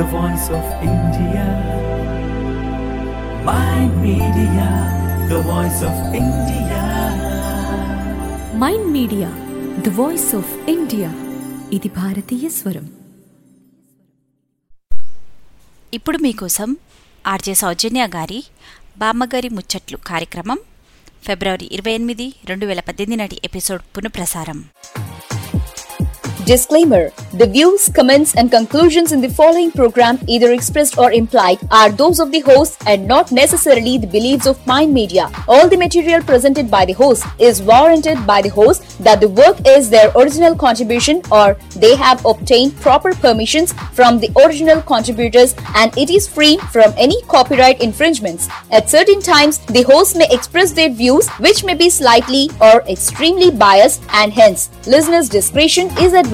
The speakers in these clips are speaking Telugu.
voice of India. Mind Media, the voice of India. Mind Media the voice of India ఇది భారతీయ స్వరం ఇప్పుడు మీకోసం ఆర్జే సౌజన్య గారి బామ్మగారి ముచ్చట్లు కార్యక్రమం ఫిబ్రవరి ఇరవై ఎనిమిది రెండు వేల పద్దెనిమిది నాటి ఎపిసోడ్ పునఃప్రసారం Disclaimer The views, comments, and conclusions in the following program, either expressed or implied, are those of the host and not necessarily the beliefs of Mind Media. All the material presented by the host is warranted by the host that the work is their original contribution or they have obtained proper permissions from the original contributors and it is free from any copyright infringements. At certain times, the host may express their views which may be slightly or extremely biased and hence listeners' discretion is advised.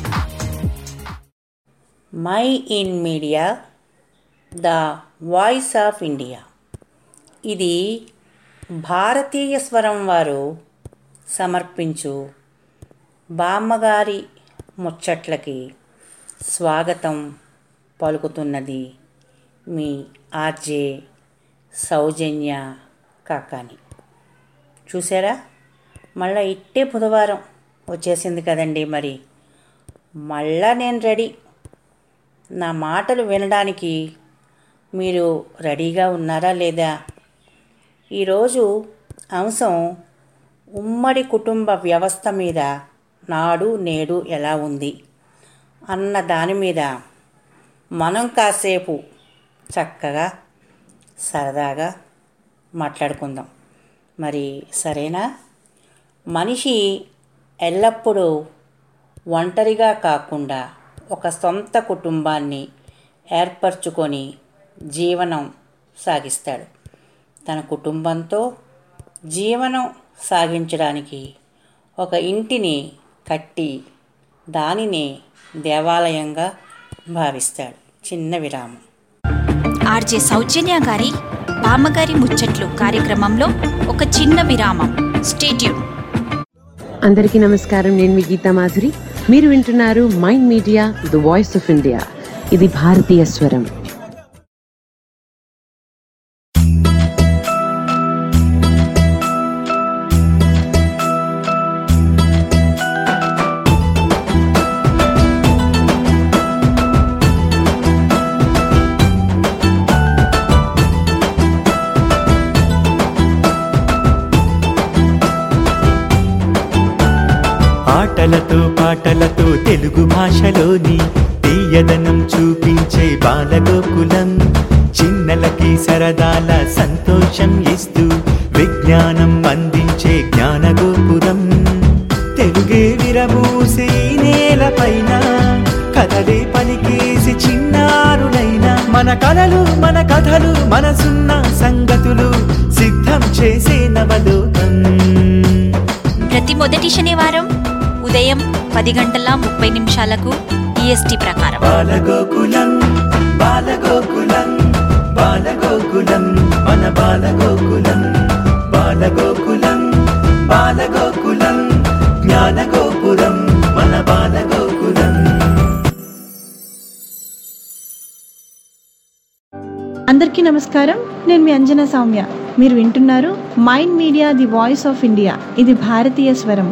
Mind Media the voice of India ఇది భారతీయ స్వరం వారు సమర్పించు బామ్మగారి ముచ్చట్లకి స్వాగతం పలుకుతున్నది మీ ఆర్జే సౌజన్య కాకాని చూసారా మళ్ళా ఇట్టే బుధవారం వచ్చేసింది కదండి మరి మళ్ళా నేను రెడీ నా మాటలు వినడానికి మీరు రెడీగా ఉన్నారా లేదా ఈరోజు అంశం ఉమ్మడి కుటుంబ వ్యవస్థ మీద నాడు నేడు ఎలా ఉంది అన్న దాని మీద మనం కాసేపు చక్కగా సరదాగా మాట్లాడుకుందాం మరి సరేనా మనిషి ఎల్లప్పుడూ ఒంటరిగా కాకుండా ఒక సొంత కుటుంబాన్ని ఏర్పరచుకొని జీవనం సాగిస్తాడు తన కుటుంబంతో జీవనం సాగించడానికి ఒక ఇంటిని కట్టి దానిని దేవాలయంగా భావిస్తాడు చిన్న విరామం ఆర్జే సౌజన్య గారి బామ్మగారి ముచ్చట్లు కార్యక్రమంలో ఒక చిన్న విరామం స్టేట్యూన్ అందరికీ నమస్కారం నేను మీ గీతా మాధురి మీరు వింటున్నారు Mind Media the voice of India ఇది భారతీయ స్వరం ఆటలతో పాటలతో తెలుగు భాషలోని తీయదనం చూపించే బాలగోకులం చిన్నలకి సరదాల సంతోషం ఇస్తూ విజ్ఞానం అందించే జ్ఞానగోపురం తెలుగే విరబూసి ఈ నేలపైన కథలే పలికేసి చిన్నారులైన మన కలలు మన కథలు మనసున్న సంగతులు సిద్ధం చేసే నవలోకం ప్రతి మొదటి శనివారం ఉదయం పది గంటల ముప్పై నిమిషాలకు ఈఎస్టీ ప్రకారం బాలగోకులం బాలగోకులం బాలగోకులం మన బాలగోకులం బాలగోకులం బాలగోకులం జ్ఞానగోపురం మన బాలగోకులం అందరికీ నమస్కారం నేను మీ అంజనా సౌమ్య మీరు వింటున్నారు Mind Media the voice of India ఇది భారతీయ స్వరం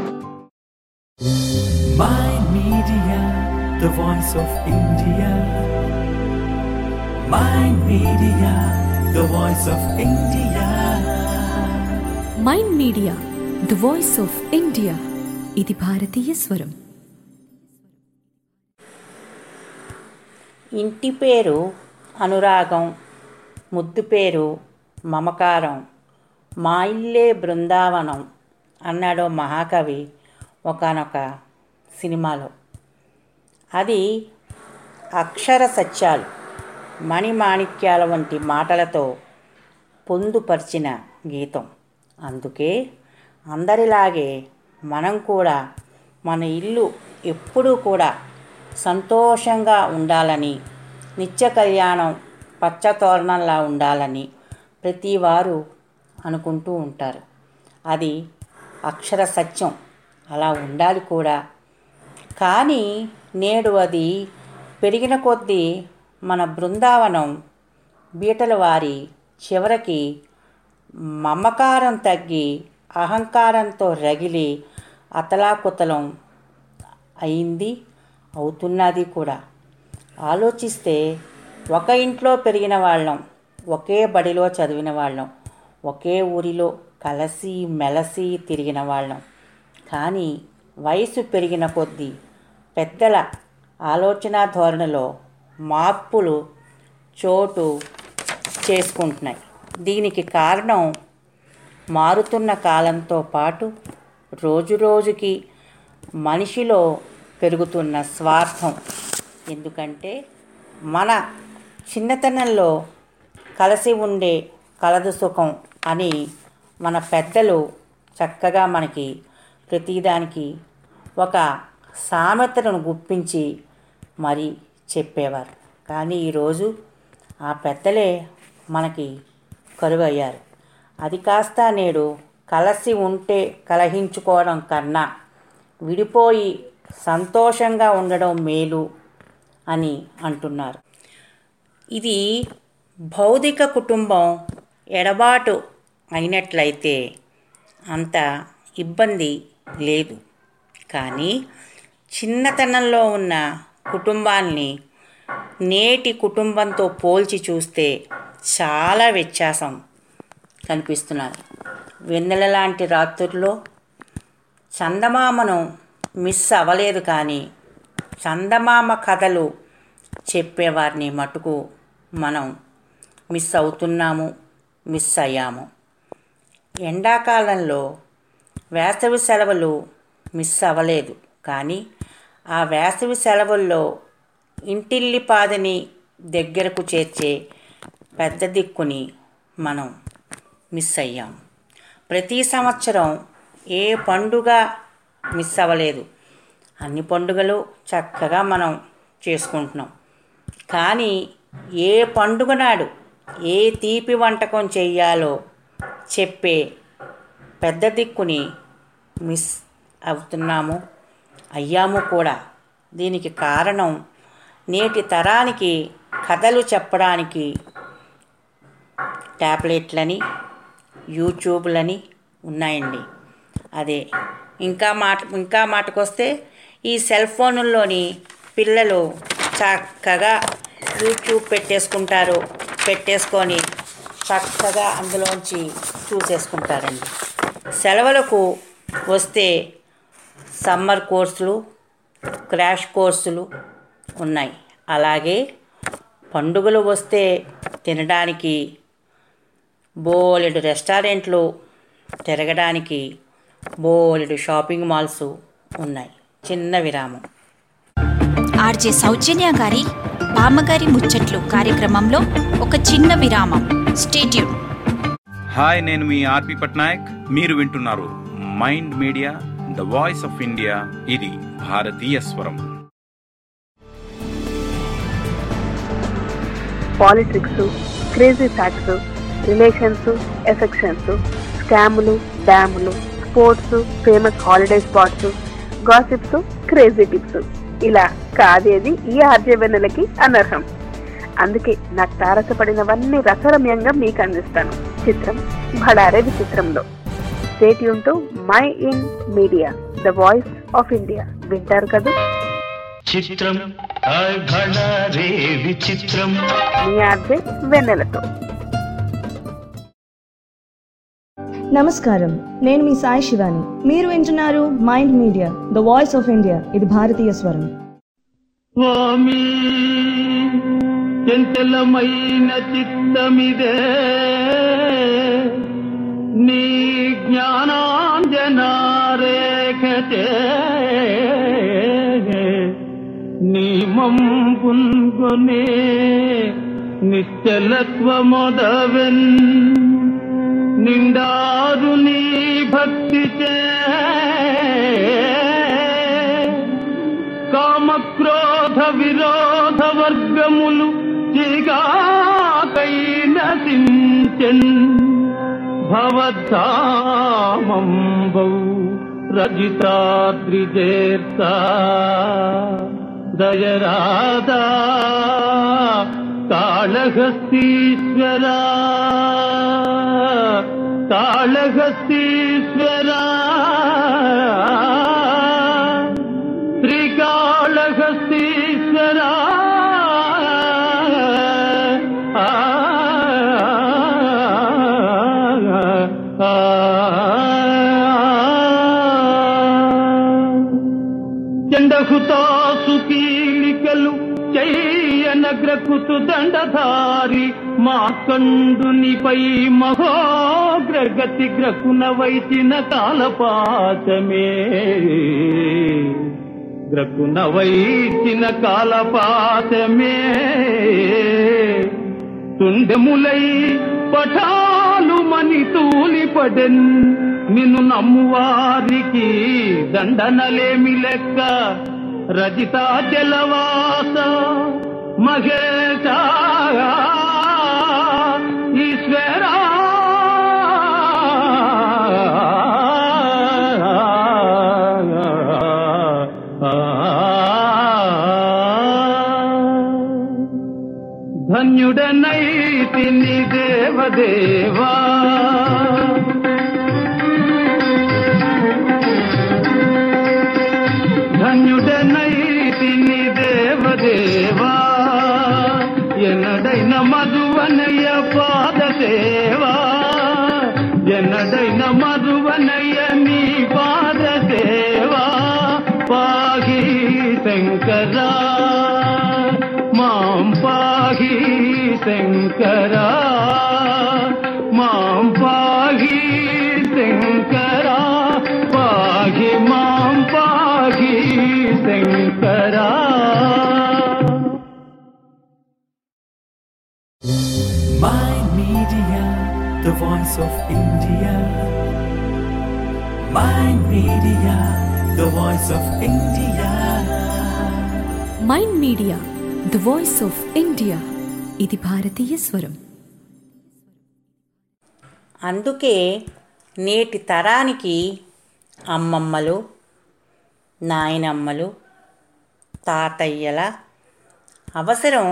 Mind Media, the voice of India. Mind Media, the voice of India. Mind Media the voice of India ఇది భారతీయ స్వరం ఇంటి పేరు అనురాగం ముద్దు పేరు మమకారం మా ఇల్లే బృందావనం అన్నాడో మహాకవి ఒకానొక సినిమాలో అది అక్షర సత్యాలు మణిమాణిక్యాల వంటి మాటలతో పొందుపరిచిన గీతం అందుకే అందరిలాగే మనం కూడా మన ఇల్లు ఎప్పుడూ కూడా సంతోషంగా ఉండాలని నిత్య కళ్యాణం పచ్చతోరణంలా ఉండాలని ప్రతి వారు అనుకుంటూ ఉంటారు అది అక్షర సత్యం అలా ఉండాలి కూడా కానీ నేడు అది పెరిగిన కొద్దీ మన బృందావనం బీటల వారి చివరికి మమకారం తగ్గి అహంకారంతో రగిలి అతలాకుతలం అయింది అవుతున్నది కూడా ఆలోచిస్తే ఒక ఇంట్లో పెరిగిన వాళ్ళం ఒకే బడిలో చదివిన వాళ్ళం ఒకే ఊరిలో కలసి మెలసి తిరిగిన వాళ్ళం కానీ వయసు పెరిగిన కొద్దీ పెద్దల ఆలోచన ధోరణిలో మార్పులు చోటు చేసుకుంటున్నాయి దీనికి కారణం మారుతున్న కాలంతో పాటు రోజురోజుకి మనిషిలో పెరుగుతున్న స్వార్థం ఎందుకంటే మన చిన్నతనంలో కలిసి ఉండే కలదు సుఖం అని మన పెద్దలు చక్కగా మనకి ప్రతిదానికి ఒక సామెతను గుప్పించి మరి చెప్పేవారు కానీ ఈరోజు ఆ పెద్దలే మనకి కరువయ్యారు అది కాస్త నేడు కలిసి ఉంటే కలహించుకోవడం కన్నా విడిపోయి సంతోషంగా ఉండడం మేలు అని అంటున్నారు ఇది భౌతిక కుటుంబం ఎడబాటు అయినట్లయితే అంత ఇబ్బంది లేదు కానీ చిన్నతనంలో ఉన్న కుటుంబాన్ని నేటి కుటుంబంతో పోల్చి చూస్తే చాలా వ్యత్యాసం కనిపిస్తున్నారు వెన్నెల లాంటి రాత్రుల్లో చందమామను మిస్ అవ్వలేదు కానీ చందమామ కథలు చెప్పేవారిని మటుకు మనం మిస్ అవుతున్నాము మిస్ అయ్యాము ఎండాకాలంలో వేసవి సెలవులు మిస్ అవ్వలేదు కానీ ఆ వేసవి సెలవుల్లో ఇంటిల్లిపాదని దగ్గరకు చేర్చే పెద్ద దిక్కుని మనం మిస్ అయ్యాం ప్రతి సంవత్సరం ఏ పండుగ మిస్ అవ్వలేదు అన్ని పండుగలు చక్కగా మనం చేసుకుంటున్నాం కానీ ఏ పండుగ నాడు ఏ తీపి వంటకం చెయ్యాలో చెప్పే పెద్ద దిక్కుని మిస్ అవుతున్నాము అయ్యాము కూడా దీనికి కారణం నేటి తరానికి కథలు చెప్పడానికి ట్యాబ్లెట్లని యూట్యూబ్లని ఉన్నాయండి అదే ఇంకా మాట ఇంకా మాటకొస్తే ఈ సెల్ ఫోనుల్లోని పిల్లలు చక్కగా యూట్యూబ్ పెట్టేసుకుంటారు పెట్టేసుకొని చక్కగా అందులోంచి చూసేసుకుంటారండి సెలవులకు వస్తే సమ్మర్ కోర్సులు క్రాష్ కోర్సులు ఉన్నాయి అలాగే పండుగలు వస్తే తినడానికి బోలెడు రెస్టారెంట్లు తిరగడానికి బోలెడు షాపింగ్ మాల్స్ ఉన్నాయి చిన్న విరామం ఆర్జే సౌజన్య గారి బామ్మగారి ముచ్చట్లు కార్యక్రమంలో ఒక చిన్న విరామం స్టేట్యూన్ హాయ్ నేను మీ ఆర్పి పట్నాయక్ మీరు వింటున్నారు Mind Media the voice of India ఇది భారతీయ స్వరం politics crazy facts relations affections స్కాములు డ్యాములు sports famous holiday spots gossips crazy tips ఇలా కాదేది ఈ ఆర్జవెన్నెలకి అనర్హం అందుకే నాకు తారసపడినవన్నీ రసరమ్యంగా మీకు అందిస్తాను చిత్రం భడారే విచిత్రంలో stay tuned to Mind Media the voice of India వింటారు కదా చిత్రం రే విచిత్రం మీ ఆర్జే వెన్నెలతో నమస్కారం నేను మీ సాయి శివాని మీరు వింటున్నారు Mind Media the voice of India ఇది భారతీయ స్వరం స్వామి చంచలమైన చిత్తమిదే నీ జ్ఞానాంజనారేఖతే నీ మంపున్గొనే నిశ్చలత్వమొదవెన్ నిండారు నీ భక్తిచే కామక్రోధ విరోధ వర్గములు చిగాకైన సించన్ భవద్ధామంబౌ రజితాద్రిజేర్త దయరాదా కాళహస్తీశ్వరా కాళహస్తీశ్వరా శ్రీకాళహస్తీశ్వరా ఆ, ఆ, చండహుతాసు కీలికలు చెయ్యనగ్రకుతు దండధారి మార్కండునిపై మహోగ్రగతి గ్రకున వైచిన కాలపాచమే గ్రకున వైచిన కాలపాచమే తుండెములై పఠాలు మని తూలిపడెన్ నిన్ను నమ్మువారికి దండనలేమి లెక్క రజిత జలవాస మహేశ ఈశ్వరా ధన్యుడనైతిని దేవదేవా ధన్యుడనైతిని దేవదేవా ఎన్నడైన మధువనయ్య పాదసేవా ఎన్నడైన మధువనయ్య నీ పాదసేవా పాహి శంకరా మాం పాహి శంకరా మాం పాహి శంకరా పాహి మాం పాహి Shankara Mind Media, the voice of India. Mind Media, the voice of India. Mind Media the voice of India ఇది భారతీయ స్వరం అందుకే నేటి తరానికి అమ్మమ్మలు నాయనమ్మలు తాతయ్యల అవసరం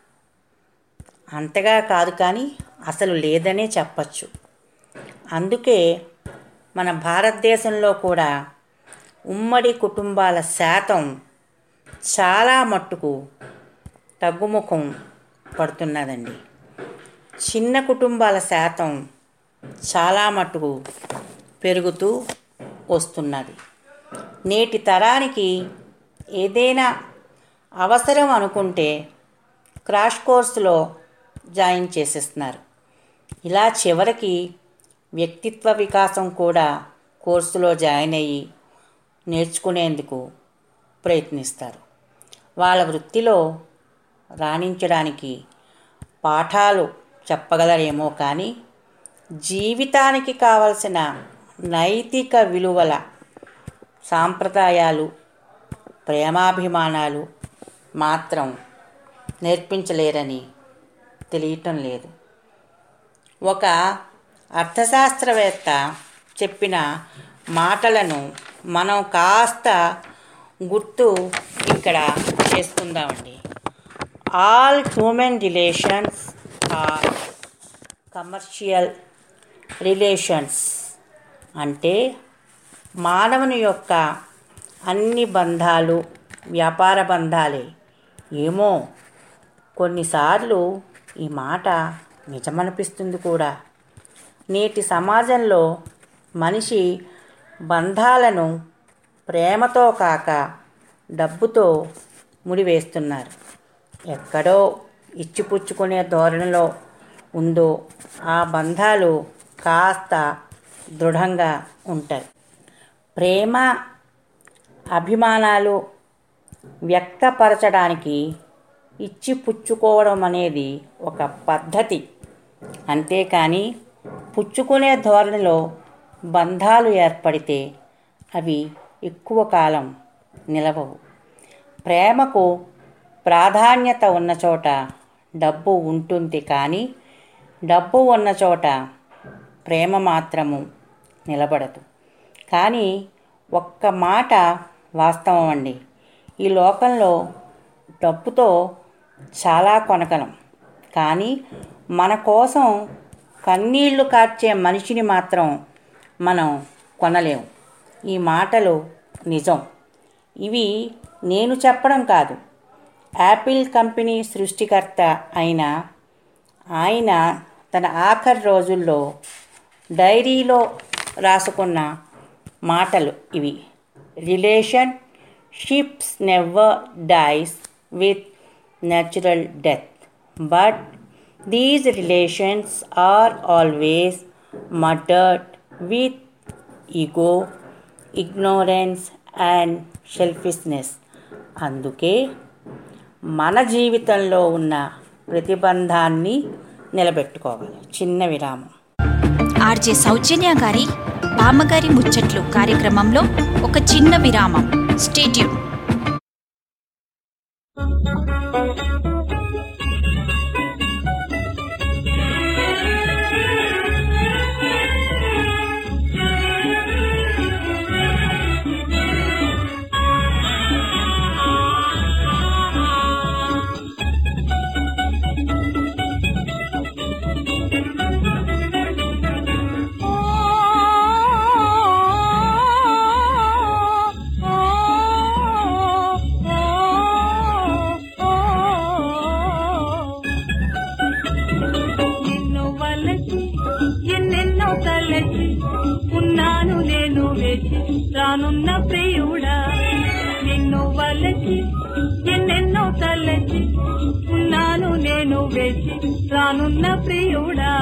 అంతగా కాదు కానీ అసలు లేదనే చెప్పచ్చు అందుకే మన భారతదేశంలో కూడా ఉమ్మడి కుటుంబాల శాతం చాలా మట్టుకు తగ్గుముఖం పడుతున్నదండి చిన్న కుటుంబాల శాతం చాలా మట్టుకు పెరుగుతూ వస్తున్నది నేటి తరానికి ఏదైనా అవసరం అనుకుంటే క్రాష్ కోర్సులో జాయిన్ చేసేస్తున్నారు ఇలా చివరికి వ్యక్తిత్వ వికాసం కూడా కోర్సులో జాయిన్ అయ్యి నేర్చుకునేందుకు ప్రయత్నిస్తారు వాళ్ళ వృత్తిలో రాణించడానికి పాఠాలు చెప్పగలరేమో కానీ జీవితానికి కావలసిన నైతిక విలువల సాంప్రదాయాలు ప్రేమాభిమానాలు మాత్రం నేర్పించలేరని తెలియటం లేదు ఒక అర్థశాస్త్రవేత్త చెప్పిన మాటలను మనం కాస్త గుర్తు ఇక్కడ చేసుకుందామండి all human relations are commercial relations అంటే మానవుని యొక్క అన్ని బంధాలు వ్యాపార బంధాలే ఏమో కొన్నిసార్లు ఈ మాట నిజమనిపిస్తుంది కూడా నేటి సమాజంలో మనిషి బంధాలను ప్రేమతో కాక డబ్బుతో ముడివేస్తున్నారు ఎక్కడో ఇచ్చిపుచ్చుకునే ధోరణిలో ఉందో ఆ బంధాలు కాస్త దృఢంగా ఉంటాయి ప్రేమ అభిమానాలు వ్యక్తపరచడానికి ఇచ్చి పుచ్చుకోవడం అనేది ఒక పద్ధతి అంతేకాని పుచ్చుకునే ధోరణిలో బంధాలు ఏర్పడితే అవి ఎక్కువ కాలం నిలవవు ప్రేమకు ప్రాధాన్యత ఉన్న చోట డబ్బు ఉంటుంది కానీ డబ్బు ఉన్న చోట ప్రేమ మాత్రము నిలబడదు కానీ ఒక్క మాట వాస్తవం అండి ఈ లోకంలో డబ్బుతో చాలా కొనగలం కానీ మన కోసం కన్నీళ్లు కార్చే మనిషిని మాత్రం మనం కొనలేము ఈ మాటలు నిజం ఇవి నేను చెప్పడం కాదు యాపిల్ కంపెనీ సృష్టికర్త అయిన ఆయన తన ఆఖరి రోజుల్లో డైరీలో రాసుకున్న మాటలు ఇవి relationship never dies with natural death but these relations are always murdered with ego ignorance and selfishness అందుకే మన జీవితంలో ఉన్న ప్రతిబంధాన్ని నిలబెట్టుకోవాలి చిన్న విరామం ఆర్జే సౌజన్య గారి బామ్మగారి ముచ్చట్లు కార్యక్రమంలో ఒక చిన్న విరామం స్టేట్యూన్ నిన్ను వలచి ఎన్నెన్నో కలచి ఉన్నాను నేను వేచి రానున్న ప్రియుడా నిన్ను వలచి ఎన్నెన్నో తలచి ఉన్నాను నేను వేచి రానున్న ప్రియుడా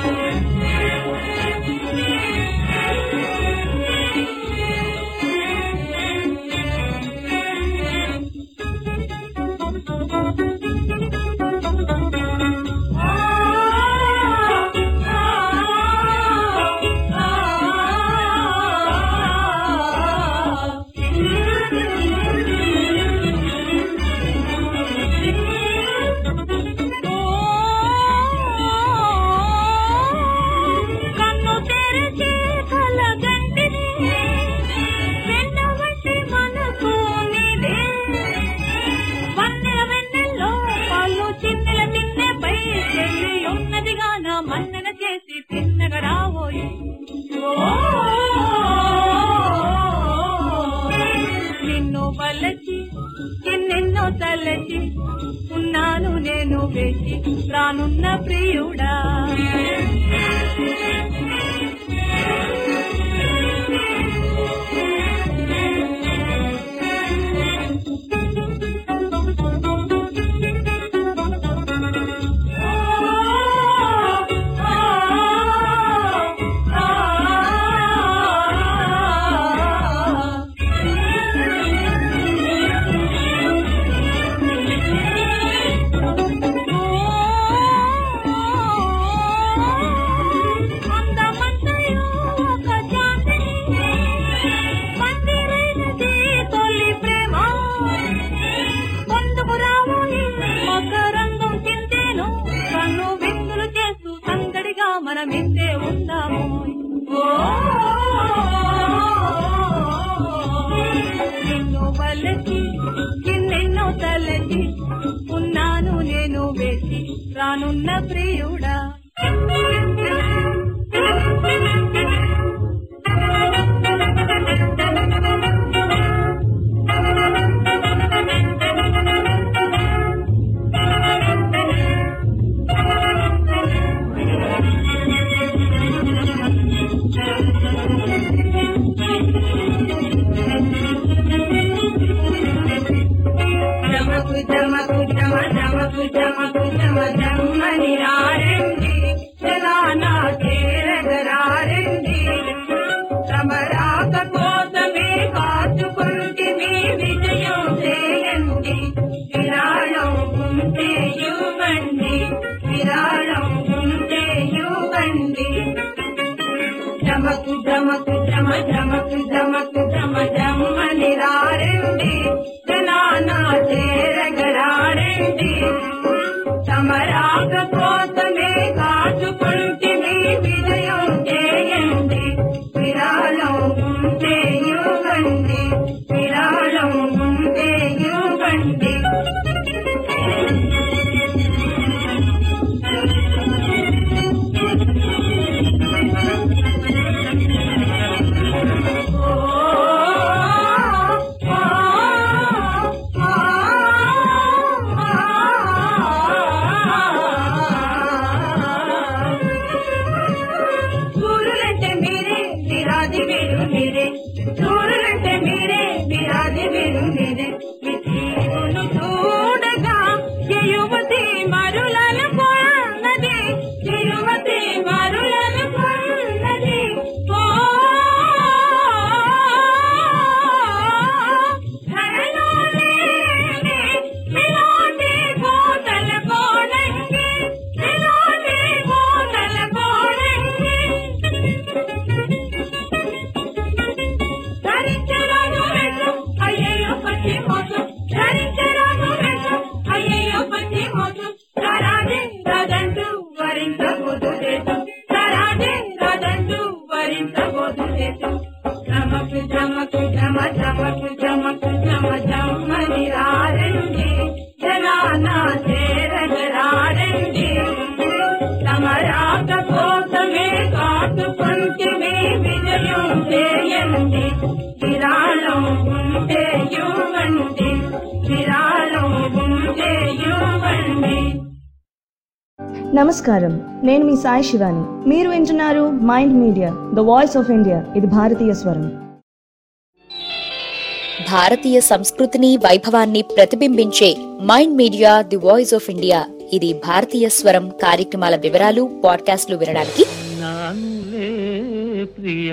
కన్ను తెరిచి కలగంటిని వెన్నవంటి మనసు నీదే వన్నెల వెన్నెల్లో పాలు చిన్నెల తిన్నెపై చెల్లి ఉన్నదిగా నా మన్నన చేసి తిన్నగా రావోయి నిన్ను వలచి ఎన్నెన్నో తలచి ఉన్నాను నేను వేచి రానున్న ప్రియుడా అందమంతయు ఒక జాతిని మందిరైనది తొలి ప్రేమ ముందుకు రావోయి మకరంగం చింతేను కన్ను విందులు చేస్తూ సంగడిగా మనమిందే ఉందాము నిన్ను వలచి ఎన్నెన్నో తలచి ఉన్నాను నేను వేసి రానున్న ప్రియుడా జమకు జమకు జమ జమకు జమకు జమ జమ్మని రారండి జనానా చేరగరారండి సమరాక కోసమే కాచుకుంటే మీ విజయం చేయండి విరాళం ఉంటే ఇవ్వండి విరాళం ఉంటే ఇవ్వండి జమకు జమకు జమ జమకు జమకు జమ జమ్మని రారండి జనానా చేరగరారండి సమరాక కోసమే కాచుకుంటే మీ విజయం చేయండి విరాళం ఉంటే ఇవ్వండి విరాళం ఉంటే ఇవ్వండి నమస్కారం నేను మీ సాయి శివాని మీరు వింటున్నారు Mind Media the voice of India ఇది భారతీయ స్వరం భారతీయ సంస్కృతిని వైభవాన్ని ప్రతిబింబించే Mind Media the voice of India ఇది భారతీయ స్వరం కార్యక్రమాల వివరాలు పాడ్కాస్ట్లు వినడానికి నానులే ప్రియ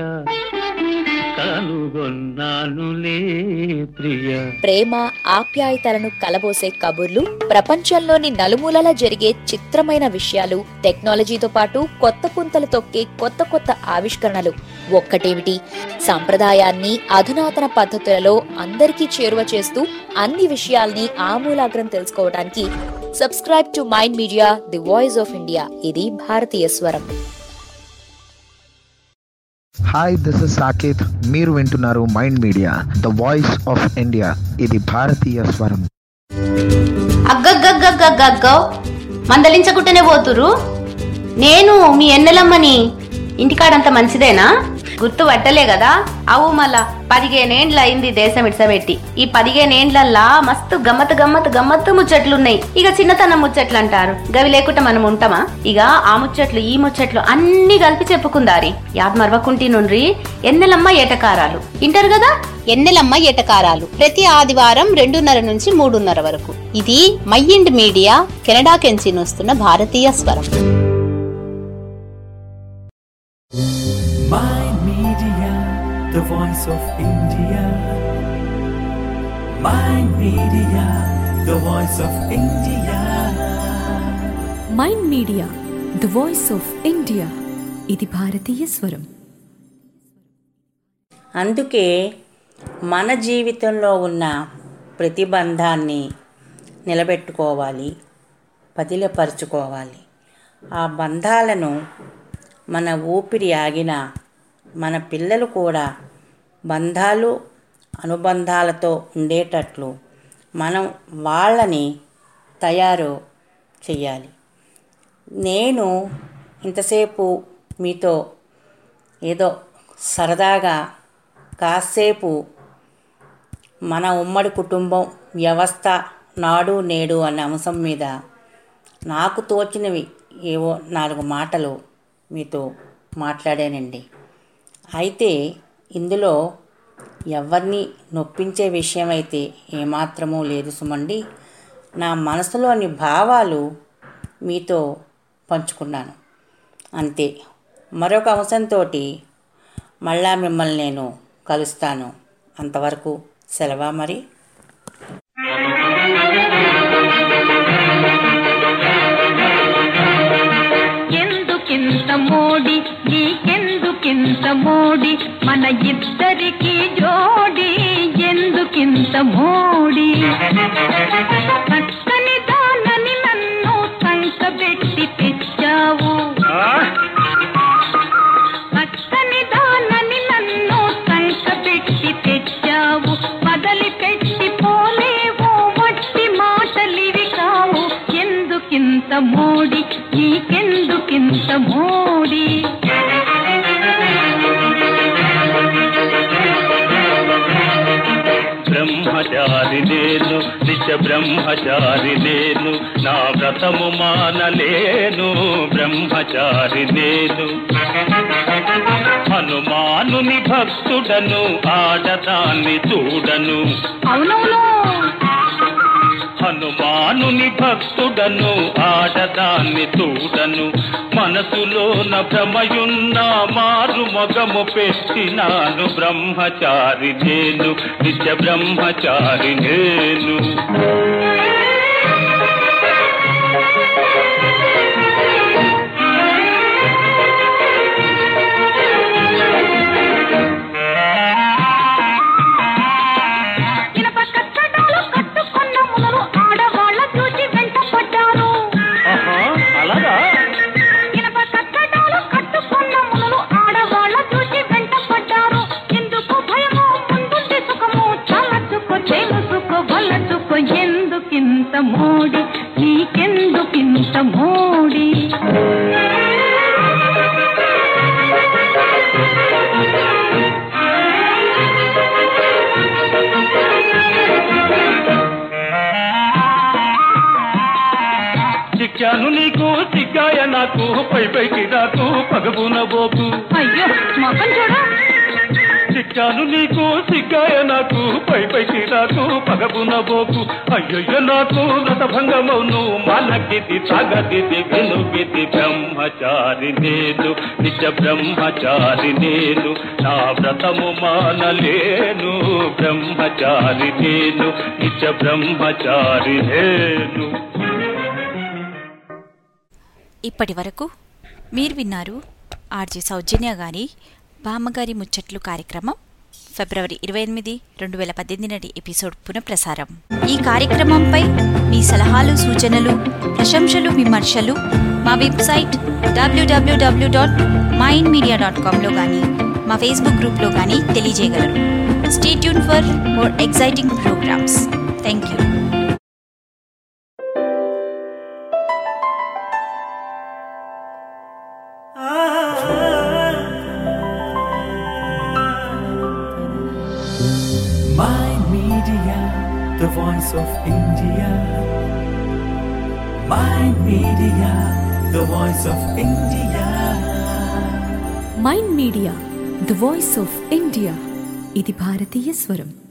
కనుగొన్నానులే ప్రియ ప్రేమ ఆప్యాయతలను కలబోసే కబుర్లు ప్రపంచంలోని నలుమూలలా జరిగే చిత్రమైన విషయాలు టెక్నాలజీతో పాటు కొత్త పుంతలు తొక్కే కొత్త కొత్త ఆవిష్కరణలు ఒక్కటేమిటి సంప్రదాయాన్ని అధునాతన పద్ధతులలో అందరికీ చేరువ చేస్తూ అన్ని విషయాల్ని ఆమూలాగ్రం తెలుసుకోవడానికి subscribe to Mind Media the voice of India ఇది భారతీయ స్వరం హాయ్ దిస్ ఇస్ సాకేత్ మీరు వింటున్నారు Mind Media the voice of India ఇది భారతీయ స్వరం అగ్గగ్గగ్గగ్గగ్గో మందలించకుంటేనే పోతురు నేను మీ ఎన్నెలమ్మని ఇంటికాడంత మంచిదేనా గుర్తు పట్టలే కదా అవు మళ్ళా పదిహేనేండ్ల అయింది దేశం ఇడ్సబెట్టి ఈ పదిహేనేండ్లల్లా మస్తు గమ్మత్ గమ్మత్ గమ్మత్తు ముచ్చట్లున్నాయి ఇక చిన్నతనం ముచ్చట్లు అంటారు గవి లేకుండా మనం ఉంటామా ఇక ఆ ముచ్చట్లు ఈ ముచ్చట్లు అన్ని కలిపి చెప్పుకుందారి యాద్ మరవకుంటి నుండ్రి ఎన్నెలమ్మ ఏటకారాలు ఇంటారు కదా ఎన్నెలమ్మ ఏటకారాలు ప్రతి ఆదివారం రెండున్నర నుంచి మూడున్నర వరకు ఇది మైండ్ మీడియా కెనడా కెంచి వస్తున్న భారతీయ స్వరం Mind Media, the voice of India. Mind Media, the voice of India. Mind Media the voice of India ఇది భారతీయ స్వరం అందుకే మన జీవితంలో ఉన్న ప్రతిబంధాన్ని నిలబెట్టుకోవాలి పదిలపరుచుకోవాలి ఆ బంధాలను మన ఊపిరి ఆగిన మన పిల్లలు కూడా బంధాలు అనుబంధాలతో ఉండేటట్లు మనం వాళ్ళని తయారు చెయ్యాలి నేను ఇంతసేపు మీతో ఏదో సరదాగా కాసేపు మన ఉమ్మడి కుటుంబం వ్యవస్థ నాడు నేడు అనే అంశం మీద నాకు తోచినవి ఏవో నాలుగు మాటలు మీతో మాట్లాడానండి అయితే ఇందులో ఎవరిని నొప్పించే విషయం అయితే ఏమాత్రమూ లేదు సుమండి నా మనసులోని భావాలు మీతో పంచుకున్నాను అంతే మరొక అంశంతో మళ్ళా మిమ్మల్ని నేను కలుస్తాను అంతవరకు సెలవా మరి ఎందుకింత మోడి నీకెందుకింత మోడి మన ఇద్దరికి జోడి ఎందుకింత మోడి చక్కని దానని నన్ను సంకబెట్టి తెచ్చావు చక్కని దానని నన్ను సంకబెట్టి తెచ్చావు వదలి పెట్టి పోలేవు వట్టి మాటలివి కావు ఎందుకింత మోడి నీకెందుకింత మోడి బ్రహ్మచారి నేను నిత్య బ్రహ్మచారి నేను నా వ్రతము మానలేను బ్రహ్మచారి నేను హనుమానుని భక్తుడను ఆడదాన్ని చూడను అవునవును హనుమానుని భక్తుడను ఆడదాన్ని చూడను మనసులోన భ్రమయున్న మారు మొగము పెట్టినాను బ్రహ్మచారి నేను నిత్య బ్రహ్మచారి నేను ఇనప కట్టడాలు కట్టుకున్న మునలు ఆడవాళ్ళ చూసి వెంట పడ్డారు అలాగా ఇనప కట్టడాలు కట్టుకున్న మునలు ఆడవాళ్ళ చూసి వెంట పడ్డారు ఎందుకు భయము ముందుంది సుఖము చాలా చుక్కో చేలు చుక్కో వల్ల చుక్కో ఎందుకు పై పైకి రాకు పగబున బోకు అయ్యో మొఖం చూడు చిట్టాను నీకు సిగ్గాయ నాకు పై పైకి రాకు పగబున బోకు అయ్యయ్య నాకు రథభంగమౌను మానగిది సాగదిది వెనుగిది బ్రహ్మచారి నేను నిజ బ్రహ్మచారి నేను నా వ్రతము మానలేను బ్రహ్మచారి నేను నిజ బ్రహ్మచారి నేను ఇప్పటి వరకు మీరు విన్నారు ఆర్జే సౌజన్య గారి బామ్మగారి ముచ్చట్లు కార్యక్రమం ఫిబ్రవరి ఇరవై ఎనిమిది రెండు వేల పద్దెనిమిది నాటి ఎపిసోడ్ పునఃప్రసారం ఈ కార్యక్రమంపై మీ సలహాలు సూచనలు ప్రశంసలు విమర్శలు మా website WWW dot Mind Media dot కామ్లో కానీ మా ఫేస్బుక్ గ్రూప్లో కానీ తెలియజేయగలరు stay tuned for more exciting programmes thank you Mind Media, the voice of India. Mind Media, the voice of India. Mind Media the voice of India ఇది భారతీయ స్వరం